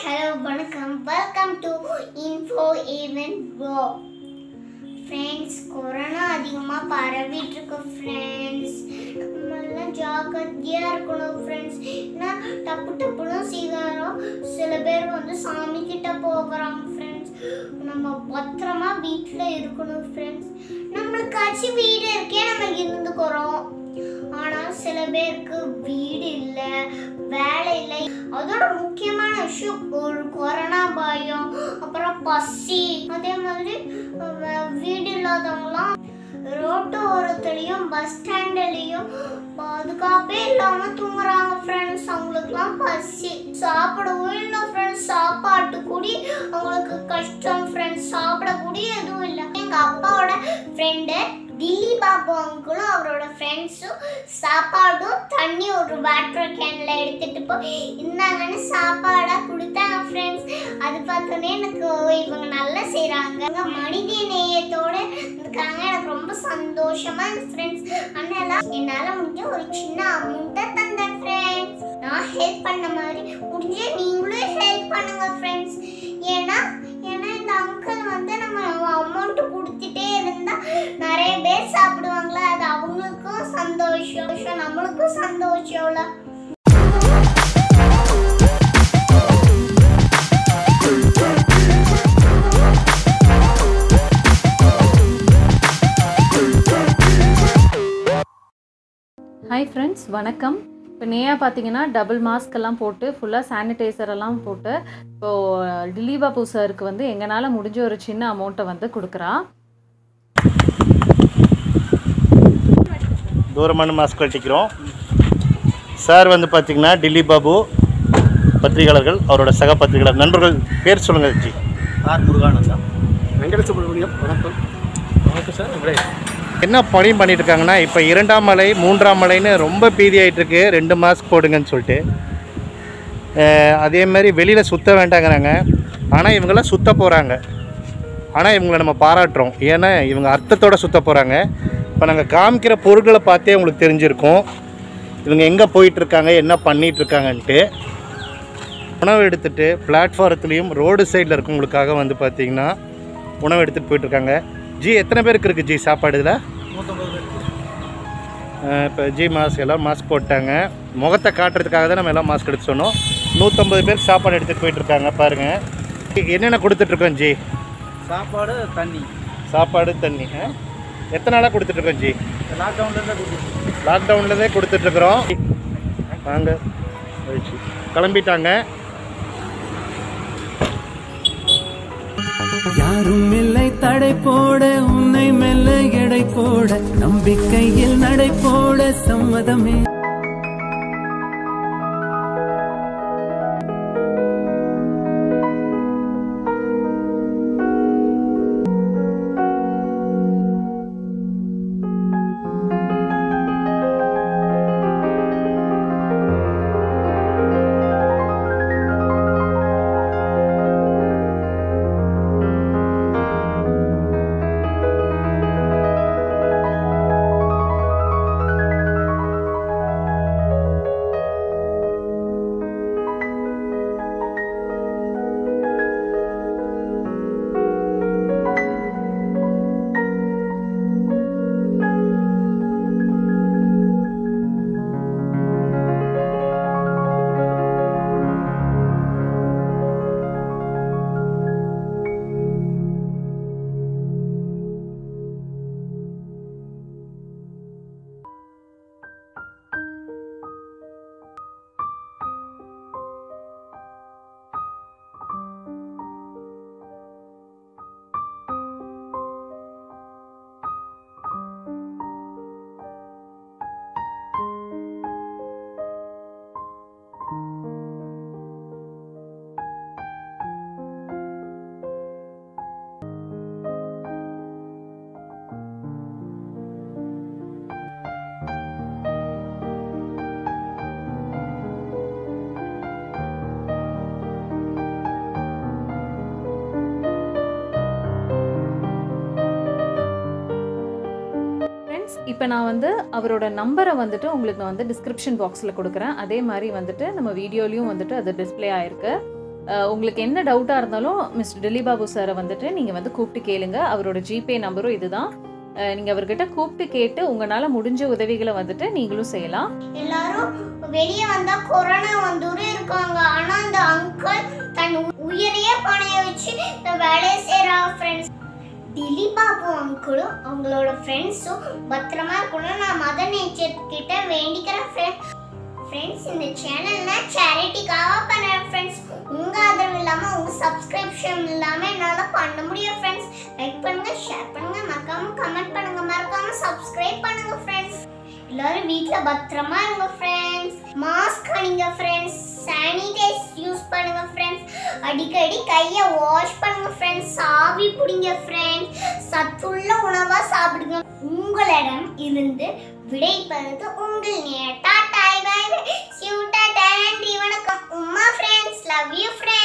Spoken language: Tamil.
ஹலோ வணக்கம் welcome to info event bro friends corona அதிகமாக பரவிட்டு இருக்கு ஃப்ரெண்ட்ஸ் நம்மளாம் ஜாக்கிரதையாக இருக்கணும் ஃப்ரெண்ட்ஸ் ஏன்னா டப்பு டப்புன்னு சீக்கிரம் சில பேர் வந்து சாமி கிட்ட போகிறாங்க ஃப்ரெண்ட்ஸ் நம்ம பத்திரமா வீட்டில் இருக்கணும் ஃப்ரெண்ட்ஸ் நம்மளுக்காச்சும் வீடு இருக்கே நம்ம இருந்துக்கிறோம் ஆனால் சில பேருக்கு வீடு இல்லை வேலை இல்லை அதோட முக்கியமான விஷயம் ஒரு கொரோனா பயம் அப்புறம் பசி அதே மாதிரி அஹ், வீடு இல்லாதவங்களாம் ரோட்டு ஓரத்துலேயும் பஸ் ஸ்டாண்டுலேயும் பாதுகாப்பே இல்லாமல் தூங்குறாங்க ஃப்ரெண்ட்ஸ் அவங்களுக்குலாம் பசி சாப்பிடவும் இல்லை ஃப்ரெண்ட்ஸ் சாப்பாட்டு கூடி அவங்களுக்கு கஷ்டம் ஃப்ரெண்ட்ஸ் சாப்பிட கூடி எதுவும் இல்லை எங்கள் அப்பாவோட ஃப்ரெண்டு தில்லி பாபு அங்கிளும் அவரோட ஃப்ரெண்ட்ஸும் சாப்பாடும் தண்ணி ஒரு வாட்டர் கேன்ல எடுத்துட்டு போய் இந்தாங்கன்னு சாப்பாடாக கொடுத்தாங்க ஃப்ரெண்ட்ஸ் அது பார்த்தோன்னே எனக்கு ஓ, இவங்க நல்லா செய்கிறாங்க மனித நேயத்தோட இருக்காங்க எனக்கு ரொம்ப சந்தோஷமா இருக்கு ஃப்ரெண்ட்ஸ் அதனால என்னால் முடிஞ்ச ஒரு சின்ன அமௌண்ட்டை தந்தேன் ஃப்ரெண்ட்ஸ் நான் ஹெல்ப் பண்ண மாதிரி முடிஞ்ச நீங்களும் ஹெல்ப் பண்ணுங்க ஃப்ரெண்ட்ஸ் ஏன்னா ஏன்னா இந்த அங்கிள் வந்து நம்ம அமௌண்ட் கொடுத்துட்டே இருந்தா நிறைய பேர் சாப்பிடுவாங்களா அது அவங்களுக்கும் சந்தோஷம் நம்மளுக்கும் சந்தோஷம்ல ஹாய் ஃப்ரெண்ட்ஸ் வணக்கம் இப்போ நேயா பார்த்தீங்கன்னா டபுள் மாஸ்க் எல்லாம் போட்டு ஃபுல்லாக சானிடைசர் எல்லாம் போட்டு இப்போது டிலீபாபு சாருக்கு வந்து எங்களால் முடிஞ்ச ஒரு சின்ன அமௌண்ட்டை வந்து கொடுக்குறா தூரமான மாஸ்க் கட்டிக்கிறோம் சார் வந்து பார்த்தீங்கன்னா டில்லி பாபு பத்திரிகையாளர்கள் அவரோட சக பத்திரிகையாளர் நண்பர்கள் பேர் சொல்லுங்கள் ஜி ஆர் முருகானந்தம் வெங்கட சுப்பிரமணியம் வணக்கம் வணக்கம் சார் வெங்கடேஷ் என்ன பணி பண்ணிட்டு இருக்காங்கன்னா இப்போ இரண்டாம் மலை மூன்றாம் மலைன்னு ரொம்ப பீதியாயிட்டு இருக்கு ரெண்டு மாஸ்க் போடுங்கன்னு சொல்லிட்டு அஹ் அதே மாதிரி வெளியில் சுத்த வேண்டாங்கிறாங்க ஆனால் இவங்கெல்லாம் சுத்த போகிறாங்க ஆனால் இவங்களை நம்ம பாராட்டுறோம் ஏன்னா இவங்க அர்த்தத்தோட சுத்த போகிறாங்க இப்போ நாங்கள் காமிக்கிற பொருட்களை பார்த்தே உங்களுக்கு தெரிஞ்சிருக்கும் இவங்க எங்கே போயிட்டுருக்காங்க என்ன பண்ணிட்டு இருக்காங்கன்ட்டு உணவு எடுத்துகிட்டு பிளாட்ஃபாரத்துலேயும் ரோடு சைடில் இருக்கவங்களுக்காக வந்து பார்த்தீங்கன்னா உணவு எடுத்துகிட்டு போயிட்டுருக்காங்க ஜி எத்தனை பேருக்கு இருக்குது ஜி சாப்பாடு இதில் இப்போ ஜி மாஸ்க் எல்லாம் மாஸ்க் போட்டாங்க முகத்தை காட்டுறதுக்காக தான் நம்ம எல்லாம் மாஸ்க் எடுத்து சொன்னோம் நூற்றம்பது பேர் சாப்பாடு எடுத்துகிட்டு போயிட்டுருக்காங்க பாருங்கள் என்னென்ன கொடுத்துட்ருக்கோம் ஜி சாப்பாடு தண்ணி சாப்பாடு தண்ணி ஆ? எத்தனை நாளாக கொடுத்துட்ருக்கோம் ஜி லாக்டவுன்லேருந்து கொடுத்துருக்கோம் லாக்டவுன்லேருந்தே கொடுத்துட்ருக்குறோம் வாங்க போயிடுச்சு. கிளம்பிட்டாங்க யாரும் இல்லை தடை போட உன்னை மெல்ல எடை போட நம்பிக்கையில் நடை போட சம்மதமே இப்போ நான் வந்து அவரோட நம்பரை வந்துட்டு உங்களுக்கு நான் வந்து டிஸ்கிரிப்ஷன் பாக்ஸில் கொடுக்குறேன் அதே மாதிரி வந்துட்டு நம்ம வீடியோலையும் வந்துட்டு அது டிஸ்ப்ளே ஆயிருக்கு அஹ், உங்களுக்கு என்ன டவுட்டாக இருந்தாலும் மிஸ்டர் டெல்லி பாபு சாரை வந்துட்டு நீங்கள் வந்து கூப்பிட்டு கேளுங்க அவரோட ஜிபே நம்பரும் இதுதான் நீங்கள் அவர்கிட்ட கூப்பிட்டு கேட்டு உங்களால் முடிஞ்ச உதவிகளை வந்துட்டு நீங்களும் செய்யலாம் எல்லாரும் வெளியே வந்தா கொரோனா வந்துரும் இருக்காங்க ஆனா அந்த அங்கிள் தன் உயிரையே பணைய வச்சு இந்த வேலையை செய்யறாங்க ஃப்ரெண்ட்ஸ் திலீப் பாபு அங்கிளும் அவங்களோட ஃப்ரெண்ட்ஸும் பத்திரமா இருக்கணும் நான் மதர் நேச்சர் கிட்ட வேண்டிக்கிறேன் ஃப்ரெண்ட்ஸ் ஃப்ரெண்ட்ஸ் இந்த சேனல் நான் சேரிட்டிக்காக பண்ணுறேன் ஃப்ரெண்ட்ஸ் உங்க ஆதரவு இல்லாம உங்க சப்ஸ்கிரிப்ஷன் இல்லாம என்னால பண்ண முடியும் ஃப்ரெண்ட்ஸ் லைக் பண்ணுங்க ஷேர் பண்ணுங்க மறக்காம கமெண்ட் பண்ணுங்க மறக்காம சப்ஸ்கிரைப் பண்ணுங்க ஃப்ரெண்ட்ஸ் எல்லாரும் வீட்ல பத்திரமா இருங்க ஃப்ரெண்ட்ஸ் மாஸ்க் அணிங்க ஃப்ரெண்ட்ஸ் சானிடைஸ் யூஸ் பண்ணுங்க ஃப்ரெண்ட்ஸ் அடிக்கடி கையை வாஷ் பண்ணுங்க ஃப்ரெண்ட்ஸ் சாவி பிடிங்க ஃப்ரெண்ட்ஸ் சத்துள்ள உணவா சாப்பிடுங்க உங்களிடம் இருந்து விடைபெறுது உங்கள் நேட்டா டாய் பை சியூட்டா நன்றி வணக்கம் Uma friends love you friends